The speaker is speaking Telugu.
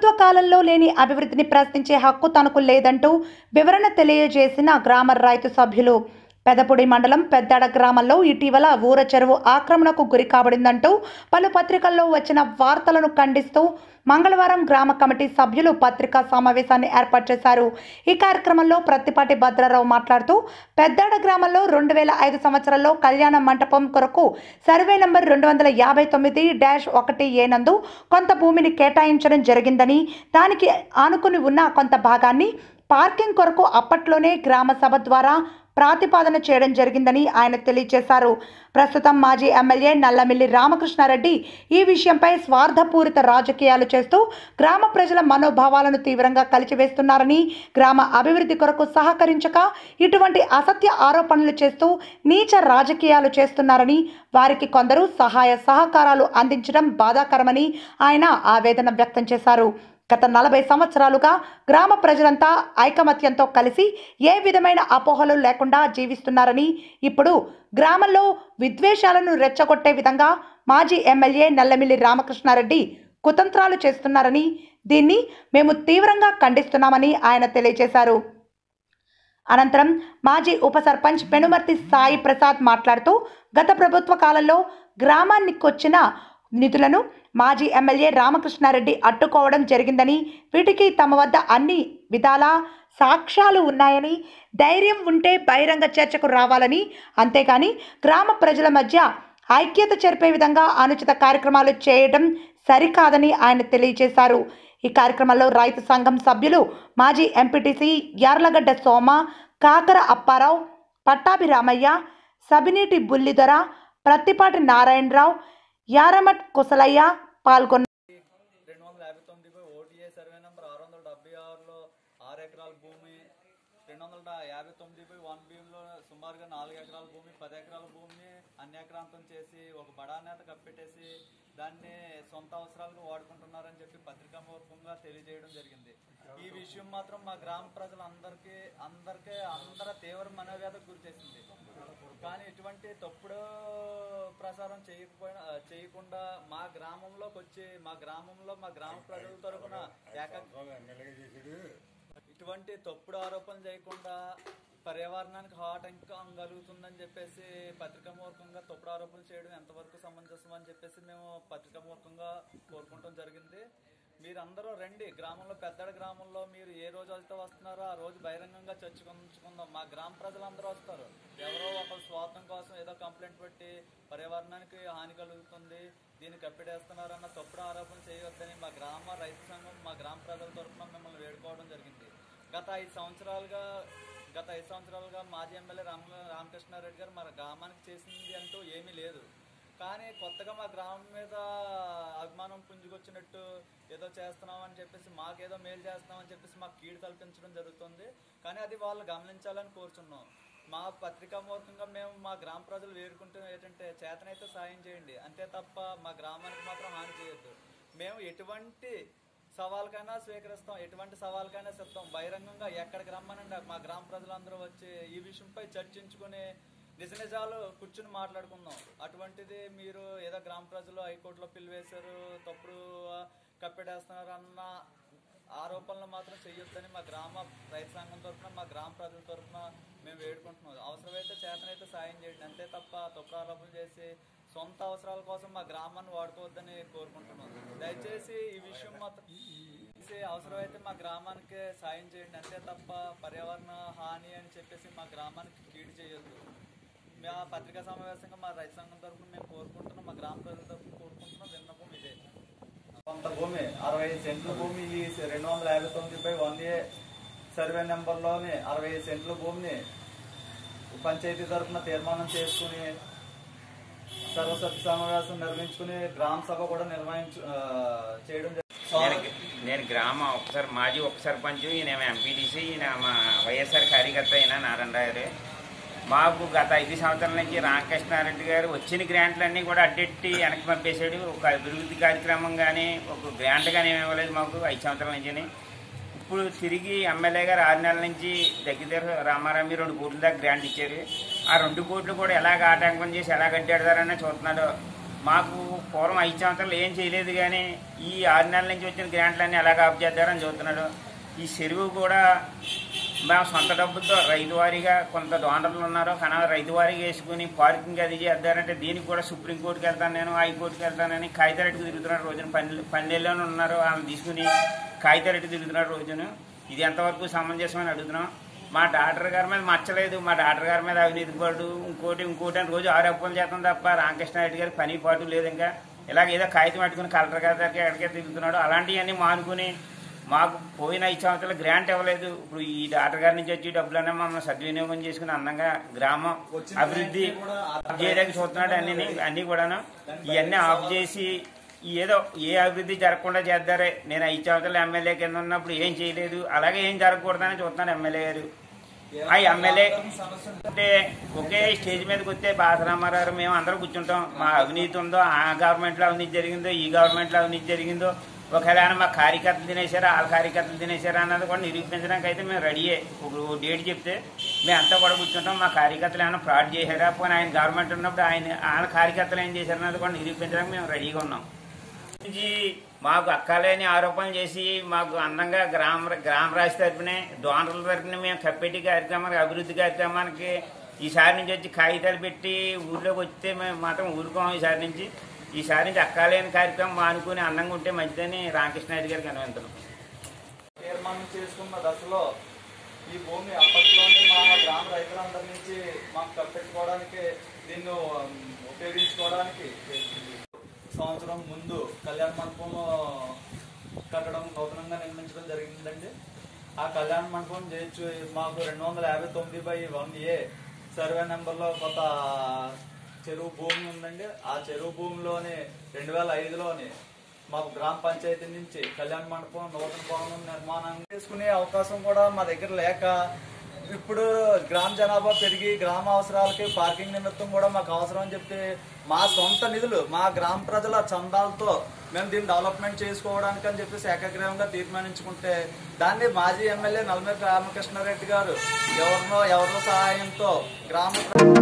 ప్రభుత్వ కాలంలో లేని అభివృద్ధిని ప్రశ్నించే హక్కు తనకు లేదంటూ వివరణ తెలియజేసిన గ్రామ రైతు సభ్యులు పెదపూడి మండలం పెద్దాడ గ్రామంలో ఇటీవల ఊర చెరువు ఆక్రమణకు గురి కాబడిందంటూ పలు పత్రికల్లో వచ్చిన వార్తలను ఖండిస్తూ మంగళవారం గ్రామ కమిటీ సభ్యులు పత్రికా సమావేశాన్ని ఏర్పాటు చేశారు ఈ కార్యక్రమంలో ప్రత్తిపాటి భద్రారావు మాట్లాడుతూ పెద్దాడ గ్రామంలో రెండు వేల ఐదు సంవత్సరంలో కళ్యాణ మంటపం కొరకు సర్వే నంబర్ రెండు వందల యాభై తొమ్మిది డాష్ ఒకటి ఏనందు కొంత భూమిని కేటాయించడం జరిగిందని దానికి ఆనుకుని ఉన్న కొంత భాగాన్ని పార్కింగ్ కొరకు అప్పట్లోనే గ్రామ సభ ద్వారా ప్రాతిపాదన చేయడం జరిగిందని ఆయన తెలియజేశారు ప్రస్తుతం మాజీ ఎమ్మెల్యే నల్లమిల్లి రామకృష్ణారెడ్డి ఈ విషయంపై స్వార్థపూరిత రాజకీయాలు చేస్తూ గ్రామ ప్రజల మనోభావాలను తీవ్రంగా కలిచివేస్తున్నారని గ్రామ అభివృద్ధి కొరకు సహకరించక ఇటువంటి అసత్య ఆరోపణలు చేస్తూ నీచ రాజకీయాలు చేస్తున్నారని వారికి కొందరు సహాయ సహకారాలు అందించడం బాధాకరమని ఆయన ఆవేదన వ్యక్తం చేశారు గత నలభై సంవత్సరాలుగా గ్రామ ప్రజలంతా ఐకమత్యంతో కలిసి ఏ విధమైన అపోహలు లేకుండా జీవిస్తున్నారని ఇప్పుడు గ్రామంలో విద్వేషాలను రెచ్చగొట్టే విధంగా మాజీ ఎమ్మెల్యే నల్లమిల్లి రామకృష్ణారెడ్డి కుతంత్రాలు చేస్తున్నారని దీన్ని మేము తీవ్రంగా ఖండిస్తున్నామని ఆయన తెలియజేశారు అనంతరం మాజీ ఉప సర్పంచ్ పెనుమర్తి సాయి ప్రసాద్ మాట్లాడుతూ గత ప్రభుత్వ కాలంలో గ్రామానికొచ్చిన నిధులను మాజీ ఎమ్మెల్యే రామకృష్ణారెడ్డి అడ్డుకోవడం జరిగిందని వీటికి తమ వద్ద అన్ని విధాల సాక్ష్యాలు ఉన్నాయని ధైర్యం ఉంటే బహిరంగ చర్చకు రావాలని అంతేగాని గ్రామ ప్రజల మధ్య ఐక్యత చెరిపే విధంగా అనుచిత కార్యక్రమాలు చేయడం సరికాదని ఆయన తెలియజేశారు ఈ కార్యక్రమంలో రైతు సంఘం సభ్యులు మాజీ ఎంపీటీసీ యార్లగడ్డ సోమ కాకర అప్పారావు పట్టాభి రామయ్య సబినీటి బుల్లిదొర ప్రత్తిపాటి నారాయణరావు యారమట్ కుసలయ్య పాల్గొన్నారు రెండు వందల యాభై తొమ్మిది ఓటీఏ సర్వే నెంబర్ ఆరు వందల డెబ్బై ఆరులో ఆరు ఎకరాల భూమి రెండు వందల డా- యాభై తొమ్మిది బై వన్ బిఎంలో సుమారుగా నాలుగు ఎకరాల భూమి పది ఎకరాల భూమిని అన్యాక్రాంతం చేసి ఒక బడా నేత కప్పెట్టేసి దాన్ని సొంత అవసరాలకు వాడుకుంటున్నారని చెప్పి పత్రికామూర్ఖంగా తెలియజేయడం జరిగింది ఈ విషయం మాత్రం మా గ్రామ ప్రజలందరికీ అందరికీ అందరూ తీవ్ర మనోవ్యాధకు గురి చేసింది కానీ ఇటువంటి తప్పుడు ప్రసారం చేయకపోయినా చేయకుండా మా గ్రామంలోకి వచ్చి మా గ్రామంలో మా గ్రామ ప్రజల తరఫున ఏక ఇటువంటి తప్పుడు ఆరోపణలు చేయకుండా పర్యావరణానికి ఆటంకం కలుగుతుందని చెప్పేసి పత్రికామూర్ఖంగా తప్పుడు ఆరోపణలు చేయడం ఎంతవరకు సమంజసం అని చెప్పేసి మేము పత్రికామూర్ఖంగా కోరుకుంటాం జరిగింది మీరందరూ రండి గ్రామంలో పెద్దడ గ్రామంలో మీరు ఏ రోజు అయితే వస్తున్నారో ఆ రోజు బహిరంగంగా చర్చకుందాం మా గ్రామ ప్రజలందరూ వస్తారు ఎవరో ఒకరు స్వార్థం కోసం ఏదో కంప్లైంట్ పెట్టి పర్యావరణానికి హాని కలుగుతుంది దీన్ని కప్పిడేస్తున్నారన్న తప్పుడు ఆరోపణ చేయవద్దని మా గ్రామ రైతు సంఘం మా గ్రామ ప్రజల తరఫున మిమ్మల్ని వేడుకోవడం జరిగింది గత ఐదు సంవత్సరాలుగా గత ఐదు సంవత్సరాలుగా మాజీ ఎమ్మెల్యే రామ రామకృష్ణారెడ్డి గారు మన గ్రామానికి చేసింది అంటూ ఏమీ లేదు కానీ కొత్తగా మా గ్రామం మీద అభిమానం పుంజుకొచ్చినట్టు ఏదో చేస్తున్నామని చెప్పేసి మాకేదో మేలు చేస్తున్నామని చెప్పేసి మాకు కీడు కల్పించడం జరుగుతుంది కానీ అది వాళ్ళు గమనించాలని కోరుచున్నాం మా పత్రికా మూర్ఖంగా మేము మా గ్రామ ప్రజలు వేడుకుంటున్న ఏంటంటే చేతనైతే సాయం చేయండి అంతే తప్ప మా గ్రామానికి మాత్రం హాని చేయొద్దు మేము ఎటువంటి సవాల్కైనా స్వీకరిస్తాం ఎటువంటి సవాల్కైనా సిద్ధం బహిరంగంగా ఎక్కడికి రమ్మనండి మా గ్రామ ప్రజలందరూ వచ్చి ఈ విషయంపై చర్చించుకుని నిజ నిజాలు కూర్చుని మాట్లాడుకుందాం అటువంటిది మీరు ఏదో గ్రామ ప్రజలు హైకోర్టులో పిలివేశారు తప్పుడు ఆ, కప్పెడేస్తున్నారు అన్న ఆరోపణలు మాత్రం చేయొద్దని మా గ్రామ రైతు సంఘం తరఫున మా గ్రామ ప్రజల తరఫున మేము వేడుకుంటున్నాం అవసరమైతే చేతనైతే సాయం చేయండి అంతే తప్ప తప్పుడు ఆరోపణలు చేసి సొంత అవసరాల కోసం మా గ్రామాన్ని వాడుకోవద్దని కోరుకుంటున్నాం దయచేసి ఈ విషయం మాత్రం చేసి అవసరమైతే మా గ్రామానికి సాయం చేయండి అంతే తప్ప పర్యావరణ హాని అని చెప్పేసి మా గ్రామానికి కీడు చేయొద్దు మా పత్రికా సమావేశంగా మా రైతు సంఘం తరఫున మేము కోరుకుంటున్నాం మా గ్రామ ప్రజల తరఫున కోరుకుంటున్నాం విన్నపం ఇదే కొంత భూమి అరవై సెంట్ల భూమి ఈ రెండు వందల యాభై తొమ్మిది బై వన్ ఏ సర్వే నెంబర్లోని అరవై సెంట్ల భూమిని పంచాయతీ తరఫున తీర్మానం చేసుకుని సర్వసభ్య సమావేశం నిర్వహించుకుని గ్రామ సభ కూడా నిర్వహించు ఆ, చేయడం నేను జరిగింది నేను గ్రామ ఒకసారి మాజీ ఉప సర్పంచ్ ఈయన ఎంపీటీసీ ఈయన మా వైఎస్ఆర్ కార్యకర్త అయిన నారాయణరావు మాకు గత ఐదు సంవత్సరాల నుంచి రామకృష్ణారెడ్డి గారు వచ్చిన గ్రాంట్లన్నీ కూడా అడ్డెట్టి వెనక్కి పంపేశాడు ఒక అభివృద్ధి కార్యక్రమం కానీ ఒక గ్రాంట్ కానీ ఏమి ఇవ్వలేదు మాకు ఐదు సంవత్సరాల నుంచి ఇప్పుడు తిరిగి ఎమ్మెల్యే గారు ఆరు నెలల నుంచి దగ్గర దగ్గర రామారామి రెండు కోట్ల దాకా గ్రాంట్ ఇచ్చారు ఆ రెండు కోట్లు కూడా ఎలాగ ఆటంకం చేసి ఎలా కట్టాడతారని చూస్తున్నాడు మాకు పూర్వం ఐదు సంవత్సరాలు ఏం చేయలేదు కానీ ఈ ఆరు నెలల నుంచి వచ్చిన గ్రాంట్లన్నీ ఎలాగ ఆఫ్ చేద్దారని చూస్తున్నాడు ఈ చెరువు కూడా మేము సొంత డబ్బులతో రైతు వారీగా కొంత డోనర్లు ఉన్నారు కానీ రైతు వారీగా వేసుకుని పార్కింగ్ అది చేద్దారంటే దీనికి కూడా సుప్రీంకోర్టుకి వెళ్తాను నేను హైకోర్టుకి వెళ్తానని కాగితారెడ్డికి తిరుగుతున్నాడు రోజున పన్నె పన్నెల్లోనే ఉన్నారు వాళ్ళని తీసుకుని కాగితారెడ్డి తిరుగుతున్నాడు రోజున ఇది ఎంతవరకు సమంజసమని అడుగుతున్నాం మా డాక్టర్ గారి మీద మచ్చలేదు మా డాక్టర్ గారి మీద అవినీతి పడు ఇంకోటి ఇంకోటి అని రోజు ఆరు అప్పులు చేస్తాం తప్ప రామకృష్ణారెడ్డి గారి పని పాటు లేదు ఇంకా ఇలాగ ఏదో కాగితం పట్టుకుని కలెక్టర్ గారి దగ్గరికి ఎక్కడికే తిరుగుతున్నాడు అలాంటివన్నీ మానుకుని మాకు పోయిన ఐదు సంవత్సరాలు గ్రాంట్ ఇవ్వలేదు ఇప్పుడు ఈ డాక్టర్ గారి నుంచి వచ్చి డబ్బులన్నా మమ్మల్ని సద్వినియోగం చేసుకుని అందంగా గ్రామం అభివృద్ధి చేయడానికి చూస్తున్నాడు అన్ని అన్ని కూడాను ఇవన్నీ ఆఫ్ చేసి ఏదో ఏ అభివృద్ధి జరగకుండా చేద్దారే నేను ఐదు సంవత్సరాలు ఎమ్మెల్యే కింద ఉన్నప్పుడు ఏం చేయలేదు అలాగే ఏం జరగకూడదని చూస్తున్నాడు ఎమ్మెల్యే గారు ఆ ఎమ్మెల్యే అంటే ఒకే స్టేజ్ మీదకి వస్తే బాసరామారావు మేము అందరం కూర్చుంటాం మా అవినీతి ఉందో ఆ గవర్నమెంట్లో అవినీతి జరిగిందో ఈ గవర్నమెంట్లో అవినీతి జరిగిందో ఒకవేళ మా కార్యకర్తలు తినేశారా వాళ్ళ కార్యకర్తలు తినేశారా అన్నది కూడా నిరూపించడానికి అయితే మేము రెడీయే ఒక డేట్ చెప్తే మేము అంతా కూడా కూర్చుంటాం మా కార్యకర్తలు ఏమైనా ఫ్రాడ్ చేశారా పోనీ ఆయన గవర్నమెంట్ ఉన్నప్పుడు ఆయన ఆయన కార్యకర్తలు ఏం చేశారన్నది కూడా నిరూపించడానికి మేము రెడీగా ఉన్నాం నుంచి మాకు అక్కలేని ఆరోపణలు చేసి మాకు అందంగా గ్రామ గ్రామ రాశి తరపునే డోనర్ల తరపున మేము కప్పెట్టి కార్యక్రమానికి అభివృద్ధి కార్యక్రమానికి ఈసారి నుంచి వచ్చి కాగితాలు పెట్టి ఊర్లోకి వస్తే మేము మాత్రం ఊరుకోం ఈసారి నుంచి ఈసారి నుంచి అక్కలేని కార్యక్రమం మానుకుని అందంగా ఉంటే మంచిదని రామకృష్ణారెడ్డి గారికి అనువంతున్నాం తీర్మానం చేసుకున్న దశలో ఈ భూమి అప్పట్లోని మా గ్రామ రైతులందరి నుంచి మాకు కప్పెట్టుకోవడానికి దీన్ని ఉమ్, ఉపయోగించుకోవడానికి సంవత్సరం ముందు కళ్యాణ మండపం కట్టడం నూతనంగా నిర్మించడం జరిగిందండి ఆ కళ్యాణ మండపం చేయొచ్చు మాకు రెండు వందల యాభై తొమ్మిది బై వన్ ఏ సర్వే నెంబర్లో కొంత చెరువు భూమి ఉందండి ఆ చెరువు భూమిలోని రెండు వేల ఐదులోని మాకు గ్రామ పంచాయతీ నుంచి కళ్యాణ మండపం నూతన భవనం నిర్మాణం చేసుకునే అవకాశం కూడా మా దగ్గర లేక ఇప్పుడు గ్రామ జనాభా పెరిగి గ్రామ అవసరాలకి పార్కింగ్ నిమిత్తం కూడా మాకు అవసరం అని చెప్పి మా సొంత నిధులు మా గ్రామ ప్రజల చందాలతో మేము దీన్ని డెవలప్మెంట్ చేసుకోవడానికి అని చెప్పేసి ఏకగ్రీవంగా తీర్మానించుకుంటే దాన్ని మాజీ ఎమ్మెల్యే నల్మేరు రామకృష్ణారెడ్డి గారు ఎవరినో ఎవరినో సహాయంతో గ్రామ